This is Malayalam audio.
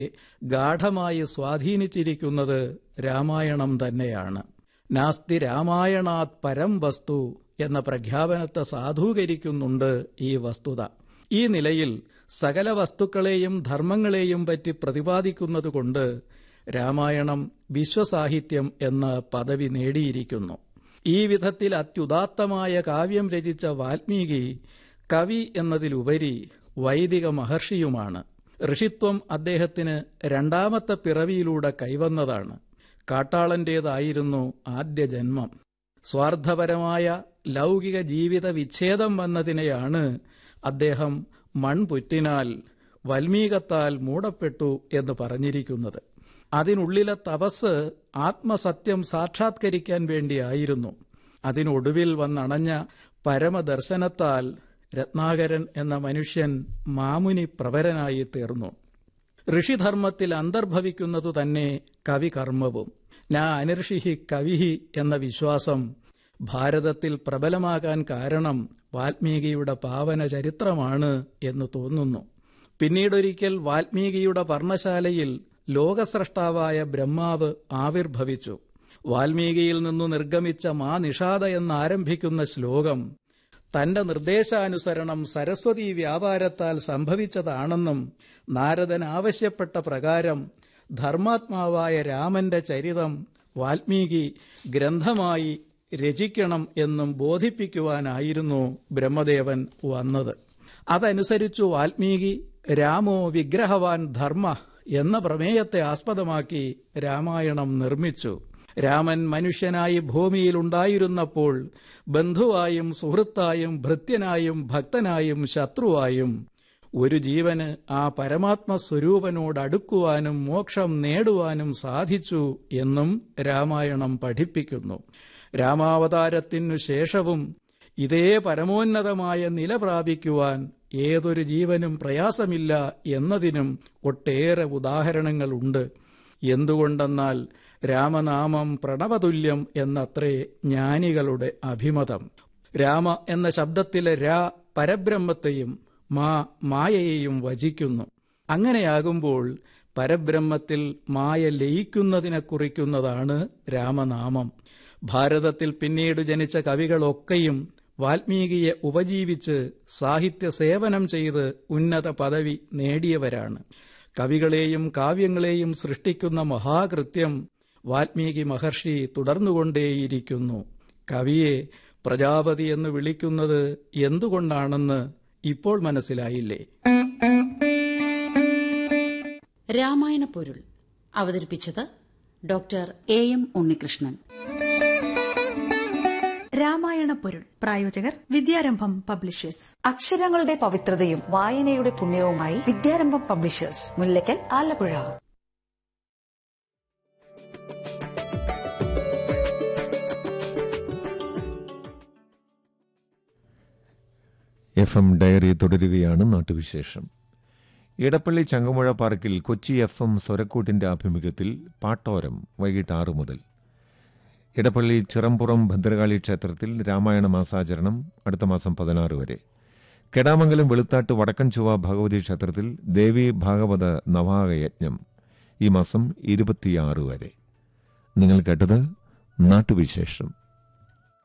ഗാഠമായി സ്വാധീനിച്ചിരിക്കുന്നത് രാമായണം തന്നെയാണ് നാസ്തി രാമായണാത് പരം വസ്തു എന്ന പ്രഖ്യാപനത്തെ സാധൂകരിക്കുന്നുണ്ട് ഈ വസ്തുത ഈ നിലയിൽ സകല വസ്തുക്കളെയും ധർമ്മങ്ങളെയും പറ്റി പ്രതിപാദിക്കുന്നതുകൊണ്ട് രാമായണം വിശ്വസാഹിത്യം എന്ന പദവി നേടിയിരിക്കുന്നു ഈ വിധത്തിൽ അത്യുദാത്തമായ കാവ്യം രചിച്ച വാൽമീകി കവി എന്നതിലുപരി വൈദിക മഹർഷിയുമാണ് ഋഷിത്വം അദ്ദേഹത്തിന് രണ്ടാമത്തെ പിറവിയിലൂടെ കൈവന്നതാണ് കാട്ടാളന്റേതായിരുന്നു ആദ്യ ജന്മം സ്വാർത്ഥപരമായ ലൗകിക ജീവിത വിച്ഛേദം വന്നതിനെയാണ് അദ്ദേഹം മൺപുറ്റിനാൽ വൽമീകത്താൽ മൂടപ്പെട്ടു എന്ന് പറഞ്ഞിരിക്കുന്നത് അതിനുള്ളിലെ തപസ് ആത്മസത്യം സാക്ഷാത്കരിക്കാൻ വേണ്ടിയായിരുന്നു അതിനൊടുവിൽ വന്നണഞ്ഞ പരമദർശനത്താൽ രത്നാകരൻ എന്ന മനുഷ്യൻ മാമുനി പ്രവരനായി തീർന്നു ഋഷിധർമ്മത്തിൽ അന്തർഭവിക്കുന്നതു തന്നെ കവികർമ്മവും നാ അനിർഷിഹി കവിഹി എന്ന വിശ്വാസം ഭാരതത്തിൽ പ്രബലമാകാൻ കാരണം വാൽമീകിയുടെ പാവന ചരിത്രമാണ് എന്ന് തോന്നുന്നു പിന്നീടൊരിക്കൽ വാൽമീകിയുടെ പർണശാലയിൽ ലോകസ്രഷ്ടാവായ ബ്രഹ്മാവ് ആവിർഭവിച്ചു വാൽമീകിയിൽ നിന്നു നിർഗമിച്ച മാ നിഷാദ എന്നാരംഭിക്കുന്ന ശ്ലോകം തന്റെ നിർദ്ദേശാനുസരണം സരസ്വതി വ്യാപാരത്താൽ സംഭവിച്ചതാണെന്നും നാരദൻ ആവശ്യപ്പെട്ട പ്രകാരം ധർമാത്മാവായ രാമന്റെ ചരിതം വാൽമീകി ഗ്രന്ഥമായി രചിക്കണം എന്നും ബോധിപ്പിക്കുവാനായിരുന്നു ബ്രഹ്മദേവൻ വന്നത് അതനുസരിച്ചു വാൽമീകി രാമോ വിഗ്രഹവാൻ ധർമ്മ എന്ന പ്രമേയത്തെ ആസ്പദമാക്കി രാമായണം നിർമ്മിച്ചു രാമൻ മനുഷ്യനായി ഭൂമിയിലുണ്ടായിരുന്നപ്പോൾ ബന്ധുവായും സുഹൃത്തായും ഭൃത്യനായും ഭക്തനായും ശത്രുവായും ഒരു ജീവന് ആ പരമാത്മ സ്വരൂപനോട് അടുക്കുവാനും മോക്ഷം നേടുവാനും സാധിച്ചു എന്നും രാമായണം പഠിപ്പിക്കുന്നു രാമാവതാരത്തിനു ശേഷവും ഇതേ പരമോന്നതമായ നില പ്രാപിക്കുവാൻ ഏതൊരു ജീവനും പ്രയാസമില്ല എന്നതിനും ഒട്ടേറെ ഉദാഹരണങ്ങളുണ്ട് എന്തുകൊണ്ടെന്നാൽ രാമനാമം പ്രണവതുല്യം എന്നത്രേ ജ്ഞാനികളുടെ അഭിമതം രാമ എന്ന ശബ്ദത്തിലെ രാ പരബ്രഹ്മത്തെയും മാ മായയെയും വചിക്കുന്നു അങ്ങനെയാകുമ്പോൾ പരബ്രഹ്മത്തിൽ മായ ലയിക്കുന്നതിനെ കുറിക്കുന്നതാണ് രാമനാമം ഭാരതത്തിൽ പിന്നീട് ജനിച്ച കവികളൊക്കെയും വാൽമീകിയെ ഉപജീവിച്ച് സാഹിത്യ സേവനം ചെയ്ത് ഉന്നത പദവി നേടിയവരാണ് കവികളെയും കാവ്യങ്ങളെയും സൃഷ്ടിക്കുന്ന മഹാകൃത്യം വാൽമീകി മഹർഷി തുടർന്നുകൊണ്ടേയിരിക്കുന്നു കവിയെ പ്രജാപതി എന്ന് വിളിക്കുന്നത് എന്തുകൊണ്ടാണെന്ന് ഇപ്പോൾ മനസ്സിലായില്ലേ രാമായണ പൊരുൾ അവതരിപ്പിച്ചത് doctor A M Unnikrishnan Ramayana പൊരുൾ പ്രായോജകർ വിദ്യാരംഭം പബ്ലിഷേഴ്സ് അക്ഷരങ്ങളുടെ പവിത്രതയും വായനയുടെ പുണ്യവുമായി Vidyarambham publishers Mullakkal Alappuzha F M diary തുടരുകയാണ് നാട്ടുവിശേഷം ഇടപ്പള്ളി ചങ്ങമ്പുഴ പാർക്കിൽ കൊച്ചി എഫ് എം സ്വരക്കൂട്ടിന്റെ ആഭിമുഖ്യത്തിൽ പാട്ടോരം വൈകിട്ട് ആറ് മുതൽ ഇടപ്പള്ളി ചിറമ്പുറം ഭദ്രകാളി ക്ഷേത്രത്തിൽ രാമായണ മാസാചരണം അടുത്ത മാസം പതിനാറ് വരെ കെടാമംഗലം വെളുത്താട്ട് വടക്കൻ ചൊവ്വ ഭഗവതി ക്ഷേത്രത്തിൽ ദേവി ഭാഗവത നവാഹയജ്ഞം ഈ മാസം ഇരുപത്തിയാറ് വരെ നിങ്ങൾ കേട്ടത് നാട്ടുവിശേഷം